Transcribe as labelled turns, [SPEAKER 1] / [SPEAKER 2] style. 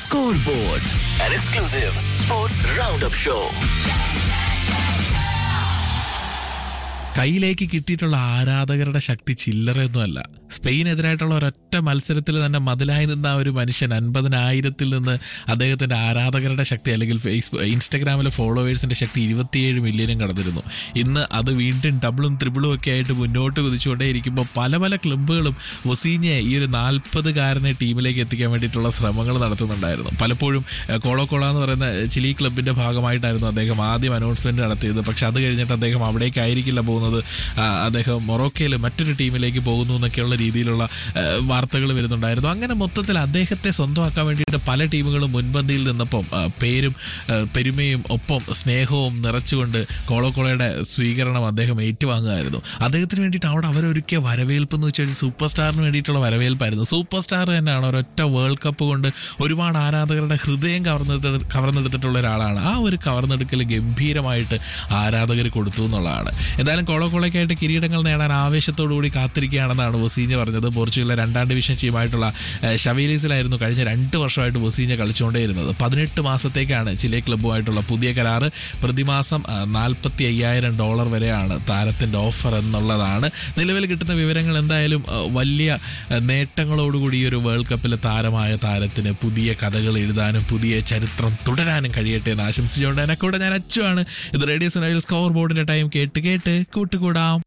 [SPEAKER 1] Scoreboard, an exclusive sports roundup show.
[SPEAKER 2] കയ്യിലേക്ക് കിട്ടിയിട്ടുള്ള ആരാധകരുടെ ശക്തി ചില്ലറയൊന്നുമല്ല സ്പെയിനെതിരായിട്ടുള്ള ഒരൊറ്റ മത്സരത്തിൽ തന്നെ മതിലായി നിന്ന ആ ഒരു മനുഷ്യൻ അൻപതിനായിരത്തിൽ നിന്ന് അദ്ദേഹത്തിന്റെ ആരാധകരുടെ ശക്തി അല്ലെങ്കിൽ ഫേസ്ബുക്ക് ഇൻസ്റ്റഗ്രാമിലെ ഫോളോവേഴ്സിന്റെ ശക്തി ഇരുപത്തിയേഴ് മില്യനും കടന്നിരുന്നു ഇന്ന് അത് വീണ്ടും ഡബിളും ത്രിബിളും ഒക്കെ ആയിട്ട് മുന്നോട്ട് കുതിച്ചുകൊണ്ടേയിരിക്കുമ്പോൾ പല പല ക്ലബ്ബുകളും വസീഞ്ഞെ ഈ ഒരു നാൽപ്പതുകാരനെ ടീമിലേക്ക് എത്തിക്കാൻ വേണ്ടിയിട്ടുള്ള ശ്രമങ്ങൾ നടത്തുന്നുണ്ടായിരുന്നു പലപ്പോഴും ഏഹ്, കോളോ കോള എന്ന് പറയുന്ന ചിലി ക്ലബിന്റെ ഭാഗമായിട്ടായിരുന്നു അദ്ദേഹം ആദ്യം അനൗൺസ്മെന്റ് നടത്തിയത് പക്ഷെ അത് കഴിഞ്ഞിട്ട് അദ്ദേഹം അവിടേക്കായിരിക്കില്ല പോകുന്നത് ആ, അദ്ദേഹം മൊറോക്കയിൽ മറ്റൊരു ടീമിലേക്ക് പോകുന്നു എന്നൊക്കെയുള്ള രീതിയിലുള്ള വാർത്തകൾ വരുന്നുണ്ടായിരുന്നു അങ്ങനെ മൊത്തത്തിൽ അദ്ദേഹത്തെ സ്വന്തമാക്കാൻ വേണ്ടിയിട്ട് പല ടീമുകളും മുൻപന്തിയിൽ നിന്നപ്പം ആ, പേരും ആ, പെരുമയും ഒപ്പം സ്നേഹവും നിറച്ചുകൊണ്ട് കോളോ കോളയുടെ സ്വീകരണം അദ്ദേഹം ഏറ്റുവാങ്ങുമായിരുന്നു അദ്ദേഹത്തിന് വേണ്ടിയിട്ട് അവിടെ അവരൊരുക്കിയ വരവേൽപ്പ് എന്ന് വെച്ചാൽ സൂപ്പർ സ്റ്റാറിന് വേണ്ടിയിട്ടുള്ള വരവേൽപ്പായിരുന്നു സൂപ്പർ സ്റ്റാർ തന്നെയാണ് ഒരൊറ്റ വേൾഡ് കപ്പ് കൊണ്ട് ഒരുപാട് ആരാധകരുടെ ഹൃദയം കവർന്നെടുത്ത് കവർന്നെടുത്തിട്ടുള്ള ഒരാളാണ് ആ ഒരു കവർന്നെടുക്കൽ ഗംഭീരമായിട്ട് ആരാധകർ കൊടുത്തു എന്നുള്ളതാണ് എന്തായാലും കോളോ കോളയ്ക്കായിട്ട് കിരീടങ്ങൾ നേടാൻ ആവേശത്തോടു കൂടി കാത്തിരിക്കുകയാണെന്നാണ് വസീഞ്ഞ പറഞ്ഞത് പോർച്ചുഗലിലെ രണ്ടാം ഡിവിഷൻ ടീമായിട്ടുള്ള ഏഹ്, ഷവേലീസിലായിരുന്നു കഴിഞ്ഞ രണ്ട് വർഷമായിട്ട് വസീഞ്ഞ കളിച്ചുകൊണ്ടേയിരുന്നത് പതിനെട്ട് മാസത്തേക്കാണ് ചിലെ ക്ലബ്ബുമായിട്ടുള്ള പുതിയ കരാറ് പ്രതിമാസം നാൽപ്പത്തി അയ്യായിരം ഡോളർ വരെയാണ് താരത്തിന്റെ ഓഫർ എന്നുള്ളതാണ് നിലവിൽ കിട്ടുന്ന വിവരങ്ങൾ എന്തായാലും ഏഹ്, വലിയ ഏഹ്, നേട്ടങ്ങളോടുകൂടി ഈ ഒരു വേൾഡ് കപ്പിലെ താരമായ താരത്തിന് പുതിയ കഥകൾ എഴുതാനും പുതിയ ചരിത്രം തുടരാനും കഴിയട്ടെ എന്ന് ആശംസിച്ചുകൊണ്ട് എന്നെ കൂടെ ഞാൻ അച്ചുവാണ് ഇത് റേഡിയോ സുനൈൽ സ്കോർ ബോർഡിന്റെ ടൈം കേട്ട് കേട്ട് കൂട്ടുകൂടാം